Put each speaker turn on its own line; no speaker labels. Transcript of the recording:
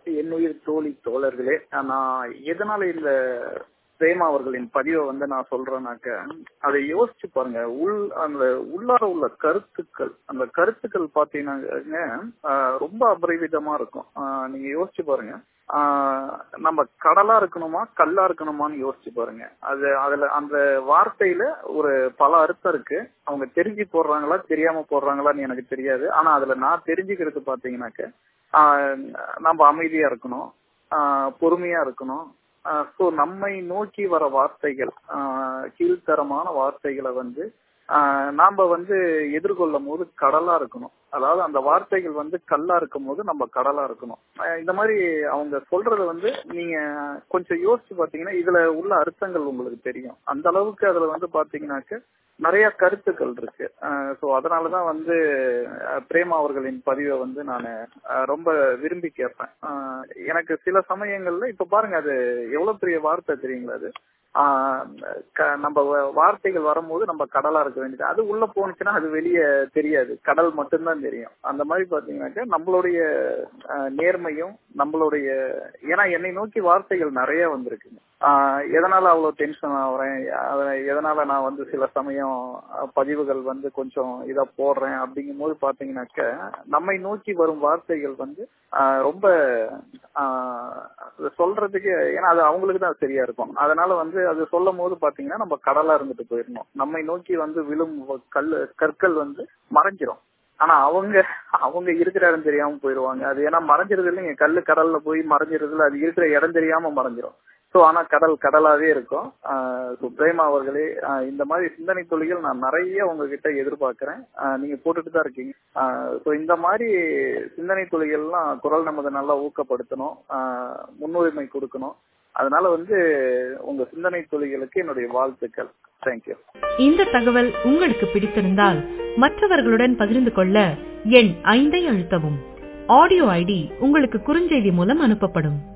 என்னுயிர் தோழி தோழர்களே நான் எதனால இந்த பிரேமா அவர்களின் பதிவை வந்து நான் சொல்றேனாக்க அதை யோசிச்சு பாருங்க உள் அந்த உள்ளார உள்ள கருத்துக்கள் அந்த கருத்துக்கள் பாத்தீங்கன்னா ஆஹ் ரொம்ப அபரிவிதமா இருக்கும் ஆஹ் நீங்க யோசிச்சு பாருங்க ஆஹ் நம்ம கடலா இருக்கணுமா கல்லா இருக்கணுமான்னு யோசிச்சு பாருங்க அது அதுல அந்த வார்த்தையில ஒரு பல அர்த்தம் இருக்கு அவங்க தெரிஞ்சு போடுறாங்களா தெரியாம போடுறாங்களான்னு எனக்கு தெரியாது ஆனா அதுல நான் தெரிஞ்சுக்கிறது பாத்தீங்கன்னாக்க ஆஹ் நம்ம அமைதியா இருக்கணும் ஆஹ் பொறுமையா இருக்கணும் ஸோ நம்மை நோக்கி வர வார்த்தைகள் கீழ்த்தரமான வார்த்தைகளை வந்து நாம வந்து எதிர்கொள்ளும் போது கடலா இருக்கணும் அதாவது அந்த வார்த்தைகள் வந்து கல்லா இருக்கும் போது நம்ம கடலா இருக்கணும் இந்த மாதிரி அவங்க சொல்றத வந்து நீங்க கொஞ்சம் யோசிச்சு பாத்தீங்கன்னா இதுல உள்ள அர்த்தங்கள் உங்களுக்கு தெரியும் அந்த அளவுக்கு அதுல வந்து பாத்தீங்கன்னாக்க நிறைய கருத்துக்கள் இருக்கு ஸோ அதனாலதான் வந்து பிரேமா அவர்களின் பதிவை வந்து நான் ரொம்ப விரும்பி கேட்பேன் எனக்கு சில சமயங்கள்ல இப்ப பாருங்க அது எவ்வளவு பெரிய வார்த்தை தெரியுங்களா அது நம்ம வார்த்தைகள் வரும்போது நம்ம கடலா இருக்க வேண்டியது அது உள்ள போனுச்சுன்னா அது வெளியே தெரியாது கடல் மட்டும்தான் தெரியும் அந்த மாதிரி பாத்தீங்கன்னாக்க நம்மளுடைய நேர்மையும் நம்மளுடைய ஏன்னா என்னை நோக்கி வார்த்தைகள் நிறைய வந்திருக்குங்க எதனால அவ்வளவு டென்ஷன் ஆகுறேன் எதனால நான் வந்து சில சமயம் பதிவுகள் வந்து கொஞ்சம் இதா போடுறேன் அப்படிங்கும் போது பாத்தீங்கன்னாக்க நம்மை நோக்கி வரும் வார்த்தைகள் வந்து ரொம்ப சொல்றதுக்கு ஏன்னா அது அவங்களுக்கு தான் சரியா இருக்கும் அதனால வந்து அது சொல்லும் போது பாத்தீங்கன்னா நம்ம கடலா இருந்துட்டு போயிடணும் நம்மை நோக்கி வந்து விழும் கல் கற்கள் வந்து மறைஞ்சிரும் ஆனா அவங்க அவங்க இருக்கிற இடம் தெரியாம போயிருவாங்க அது ஏன்னா மறைஞ்சிருது இல்லைங்க கல்லு கடல்ல போய் மறைஞ்சிருதுல அது இருக்கிற இடம் தெரியாம மறைஞ்சிரும் ஸோ ஆனா கடல் கடலாவே இருக்கும் பிரேமா அவர்களே இந்த மாதிரி சிந்தனை தொழில்கள் நான் நிறைய உங்ககிட்ட எதிர்பார்க்கிறேன் நீங்க போட்டுட்டு தான் இருக்கீங்க ஸோ இந்த மாதிரி சிந்தனை தொழில்கள்லாம் குரல் நமது நல்லா ஊக்கப்படுத்தணும் முன்னுரிமை கொடுக்கணும் அதனால வந்து உங்க சிந்தனை தொழில்களுக்கு என்னுடைய வாழ்த்துக்கள் தேங்க்யூ
இந்த தகவல் உங்களுக்கு பிடித்திருந்தால் மற்றவர்களுடன் பகிர்ந்து கொள்ள எண் ஐந்தை அழுத்தவும் ஆடியோ ஐடி உங்களுக்கு குறுஞ்செய்தி மூலம் அனுப்பப்படும்